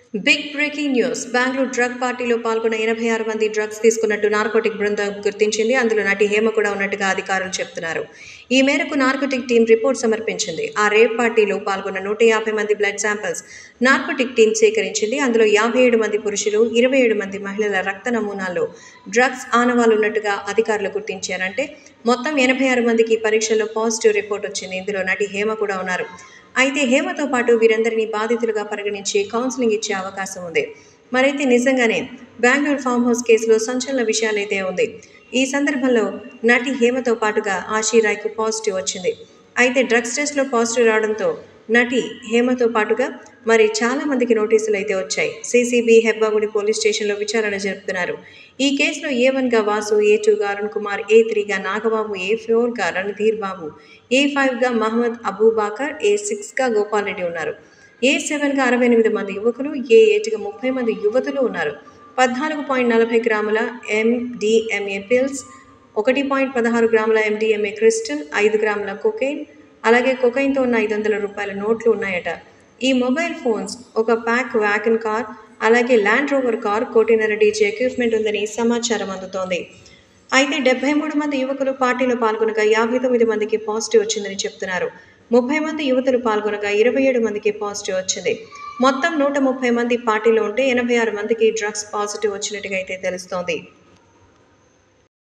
big breaking news Bengaluru drug పార్టీలో పాల్గొన్న ఎనభై ఆరు మంది డ్రగ్స్ తీసుకున్నట్టు నార్కోటిక్ బృందం గుర్తించింది అందులో నటి హేమ కూడా ఉన్నట్టుగా అధికారులు చెప్తున్నారు ఈ మేరకు నార్కోటిక్ టీం రిపోర్ట్ సమర్పించింది ఆ రేప్ పార్టీలో పాల్గొన్న నూట యాభై మంది బ్లడ్ శాంపిల్స్ నార్కోటిక్ టీం సేకరించింది అందులో యాభై ఏడు మంది పురుషులు ఇరవై ఏడు మంది మహిళల రక్త నమూనాల్లో డ్రగ్స్ ఆనవాలు ఉన్నట్టుగా అధికారులు గుర్తించారంటే మొత్తం ఎనభై ఆరు మందికి పరీక్షల్లో పాజిటివ్ రిపోర్ట్ వచ్చింది ఇందులో నటి హేమ కూడా ఉన్నారు అయితే హేమతో పాటు వీరందరినీ బాధితులుగా పరిగణించి కౌన్సిలింగ్ ఇచ్చే అవకాశం ఉంది మరైతే నిజంగానే బెంగళూరు ఫామ్ హౌస్ కేసులో సంచలన విషయాలైతే ఉంది ఈ సందర్భంలో నటి హేమతో పాటుగా ఆశీరాయ్కు పాజిటివ్ వచ్చింది అయితే డ్రగ్స్ టెస్ట్లో పాజిటివ్ రావడంతో నటి హేమతో పాటుగా మరి చాలా మందికి నోటీసులు అయితే వచ్చాయి సీసీబీ హెబ్బాగుడి పోలీస్ స్టేషన్లో విచారణ జరుపుతున్నారు ఈ కేసులో ఏ వన్గా వాసు ఏ టూగా అరుణ్ కుమార్ ఏ త్రీగా నాగబాబు ఏ ఫోర్గా రణధీర్ బాబు ఏ ఫైవ్గా మహమ్మద్ అబూబాకర్ ఏ సిక్స్గా గోపాల్ రెడ్డి ఉన్నారు ఏ సెవెన్గా అరవై ఎనిమిది మంది యువకులు ఏ ఎయిట్గా ముప్పై మంది యువతులు ఉన్నారు పద్నాలుగు పాయింట్ నలభై గ్రాముల ఎండిఎంఏ పిల్స్ ఒకటి పాయింట్ పదహారు గ్రాముల ఎండిఎంఏ క్రిస్టల్ ఐదు గ్రాముల కొకైన్ అలాగే కొకైన్తో ఉన్న ఐదు వందల రూపాయల నోట్లు ఉన్నాయట ఈ మొబైల్ ఫోన్స్ ఒక ప్యాక్ వ్యాగన్ కార్ అలాగే ల్యాండ్ రోవర్ కార్ కోటిన్నర డీజే ఎక్విప్మెంట్ ఉందని సమాచారం అందుతోంది అయితే డెబ్బై మూడు మంది యువకులు పార్టీలో పాల్గొనగా యాభై తొమ్మిది మందికి పాజిటివ్ వచ్చిందని చెప్తున్నారు ముప్పై మంది యువతులు పాల్గొనగా ఇరవై ఏడు మందికి పాజిటివ్ వచ్చింది మొత్తం నూట ముప్పై మంది పార్టీలో ఉంటే ఎనభై ఆరు మందికి డ్రగ్స్ పాజిటివ్ వచ్చినట్టుగా అయితే తెలుస్తోంది